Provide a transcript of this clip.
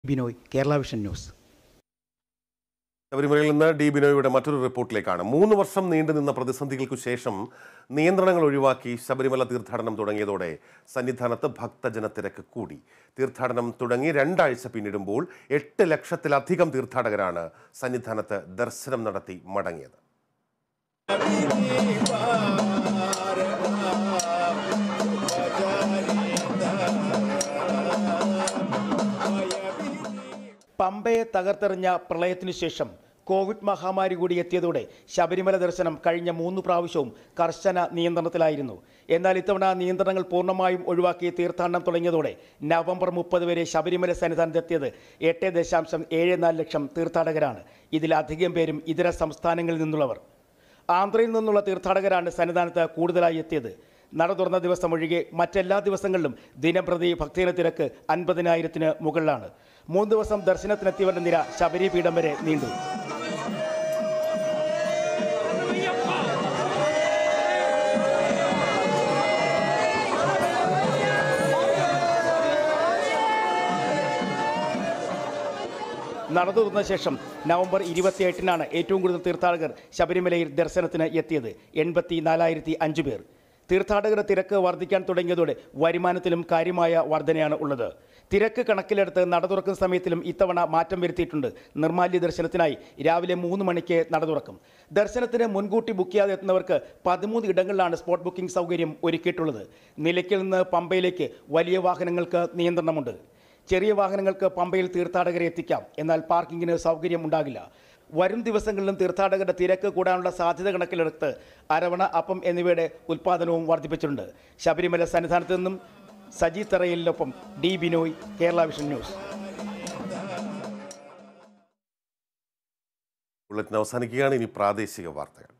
Binoy Kerala vision news ശബരിമലയിൽ നിന്ന് D ബിനോയുടെ മറ്റൊരു റിപ്പോർട്ടിലേക്കാണ് മൂന്ന് വർഷം നീണ്ടുനിന്ന പ്രതിസന്ധികൾക്കു ശേഷം നിയന്ത്രണങ്ങൾ ഒഴിവാക്കി ശബരിമല തീർത്ഥാടനം തുടങ്ങിയതോടെ സന്നിധാനത്ത് ഭക്തജനത്തിരക്ക് കൂടി തീർത്ഥാടനം തുടങ്ങി രണ്ടാഴ്ച പിന്നിടുമ്പോൾ എട്ട് ലക്ഷത്തിലധികം തീർത്ഥാടകരാണ് സന്നിധാനത്ത് ദർശനം നടത്തി മടങ്ങിയത് പമ്പയെ തകർത്തെറിഞ്ഞ പ്രളയത്തിനു ശേഷം കോവിഡ് മഹാമാരി കൂടി എത്തിയതോടെ ശബരിമല ദർശനം കഴിഞ്ഞ മൂന്ന് പ്രാവശ്യവും കർശന നിയന്ത്രണത്തിലായിരുന്നു എന്നാൽ ഇത്തവണ നിയന്ത്രണങ്ങൾ പൂർണ്ണമായും ഒഴിവാക്കി തീർത്ഥാടനം തുടങ്ങിയതോടെ നവംബർ മുപ്പത് വരെ ശബരിമല സന്നിധാനത്തെത്തിയത് എട്ട് ദശാംശം ഏഴ് നാല് ലക്ഷം തീർത്ഥാടകരാണ് ഇതിലധികം പേരും ഇതര സംസ്ഥാനങ്ങളിൽ നിന്നുള്ളവർ ആന്ധ്രയിൽ നിന്നുള്ള തീർത്ഥാടകരാണ് സന്നിധാനത്ത് കൂടുതലായി എത്തിയത് നട തുറന്ന ദിവസം ഒഴികെ മറ്റെല്ലാ ദിവസങ്ങളിലും ദിനംപ്രതി ഭക്തജന തിരക്ക് അൻപതിനായിരത്തിന് മുകളിലാണ് മൂന്ന് ദിവസം ദർശനത്തിനെത്തിയവരുടെ നിര ശബരിപീഠം വരെ നീണ്ടു നട തുറന്ന ശേഷം നവംബർ ഇരുപത്തിയെട്ടിനാണ് ഏറ്റവും കൂടുതൽ തീർത്ഥാടകർ ശബരിമലയിൽ ദർശനത്തിന് എത്തിയത് എൺപത്തി നാലായിരത്തി അഞ്ച് പേർ തീർത്ഥാടകരുടെ തിരക്ക് വർദ്ധിക്കാൻ തുടങ്ങിയതോടെ വരുമാനത്തിലും കാര്യമായ വർധനയാണ് ഉള്ളത് തിരക്ക് കണക്കിലെടുത്ത് നട തുറക്കുന്ന സമയത്തിലും ഇത്തവണ മാറ്റം വരുത്തിയിട്ടുണ്ട് നിർമാല്യ ദർശനത്തിനായി രാവിലെ മൂന്ന് മണിക്ക് നട തുറക്കും ദർശനത്തിന് മുൻകൂട്ടി ബുക്ക് ചെയ്യാതെ എത്തുന്നവർക്ക് പതിമൂന്ന് ഇടങ്ങളിലാണ് സ്പോട്ട് ബുക്കിംഗ് സൗകര്യം ഒരുക്കിയിട്ടുള്ളത് നിലയ്ക്കൽ നിന്ന് പമ്പയിലേക്ക് വലിയ വാഹനങ്ങൾക്ക് നിയന്ത്രണമുണ്ട് ചെറിയ വാഹനങ്ങൾക്ക് പമ്പയിൽ തീർത്ഥാടകരെ എത്തിക്കാം എന്നാൽ പാർക്കിങ്ങിന് സൗകര്യം ഉണ്ടാകില്ല വരും ദിവസങ്ങളിലും തീർത്ഥാടകരുടെ തിരക്ക് കൂടാനുള്ള സാധ്യത കണക്കിലെടുത്ത് അരവണ അപ്പം എന്നിവയുടെ ഉൽപ്പാദനവും വർദ്ധിപ്പിച്ചിട്ടുണ്ട് ശബരിമല സന്നിധാനത്ത് നിന്നും സജി തറയിലിനൊപ്പം D Binoy Kerala vision news bulletin അവസാനിക്കുകയാണ് ഇനി പ്രാദേശിക വാർത്തകൾ